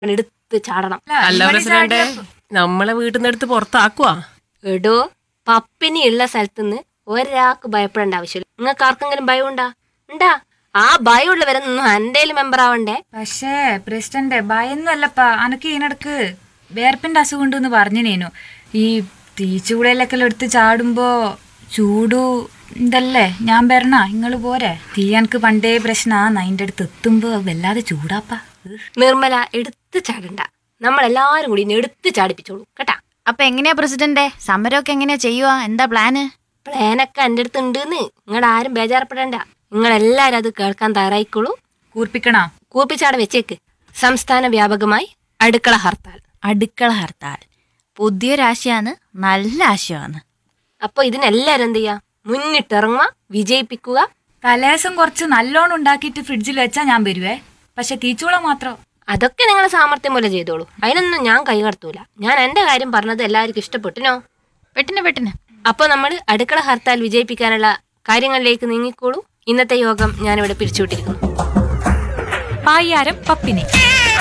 എടുത്ത് ചാടണം അല്ല പ്രസിഡന്റ് നമ്മളെ വീട്ടിൽ നിന്ന് എടുത്ത് പുറത്താക്കുവാ എടോ പപ്പിനി ഉള്ള സ്ഥലത്തുനിന്ന് ഒരാൾക്ക് ഭയപ്പെടേണ്ട ആവശ്യമില്ല നിങ്ങൾക്ക് ആർക്കെങ്കിലും ഭയം ഉണ്ടാ ഉണ്ടാ ആ ഭയമുള്ളവരൊന്നും എന്തേലും മെമ്പർ ആവണ്ടേ പക്ഷേ പ്രസിഡന്റ് ഭയൊന്നുമല്ലപ്പാ അനക്ക് ഇതിനിടക്ക് വേർപ്പിന്റെ അസുഖം ഉണ്ടെന്ന് പറഞ്ഞു നേനു ഈ തീച്ചുകൂടയിലൊക്കെ എടുത്ത് ചാടുമ്പോ ചൂടു ഇതല്ലേ ഞാൻ വരണ ഇങ്ങള് പോരെ തീ എനിക്ക് പണ്ടേ പ്രശ്നാന്ന് അതിന്റെ അടുത്ത് എത്തുമ്പോ വല്ലാതെ ചൂടാപ്പാ ഉഹ്. നിർമ്മല എടുത്ത് ചാടണ്ട നമ്മളെല്ലാരും കൂടി ഇനി എടുത്ത് ചാടിപ്പിച്ചോളൂ കേട്ടാ അപ്പൊ എങ്ങനെയാ പ്രസിഡന്റെ സമരമൊക്കെ എങ്ങനെയാ ചെയ്യുക എന്താ പ്ലാന് പ്ലാനൊക്കെ എൻ്റെ അടുത്ത് ഉണ്ടെന്ന് നിങ്ങൾ ആരും ബേജാറപ്പെടണ്ട നിങ്ങളെല്ലാരും അത് കേൾക്കാൻ തയ്യാറായിക്കോളൂ കൂർപ്പിക്കണോ കൂപ്പിച്ചാടെ വെച്ചേക്ക് സംസ്ഥാന വ്യാപകമായി അടുക്കള ഹർത്താൽ അടുക്കള ഹർത്താൽ പുതിയൊരാശയാണ് നല്ല ആശയമാണ് അപ്പൊ ഇതിനെല്ലാരും എന്ത് ചെയ്യാ മുന്നിട്ടിറങ്ങുക വിജയിപ്പിക്കുക തലേസം കുറച്ച് നല്ലോണം ഉണ്ടാക്കിയിട്ട് ഫ്രിഡ്ജിൽ വെച്ചാ ഞാൻ വരുവേ പക്ഷെ തീച്ചൂള മാത്രം അതൊക്കെ നിങ്ങൾ സാമർത്ഥ്യം പോലെ ചെയ്തോളൂ അതിനൊന്നും ഞാൻ കൈ കടത്തൂല ഞാൻ എന്റെ കാര്യം പറഞ്ഞത് എല്ലാവർക്കും ഇഷ്ടപ്പെട്ടിനോ പെട്ടിന് പെട്ടിന് അപ്പോൾ നമ്മൾ അടുക്കള ഹർത്താൽ വിജയിപ്പിക്കാനുള്ള കാര്യങ്ങളിലേക്ക് നീങ്ങിക്കോളൂ ഇന്നത്തെ യോഗം ഞാനിവിടെ പിരിച്ചുവിട്ടിരിക്കുന്നു പായ്യാരം പപ്പിനി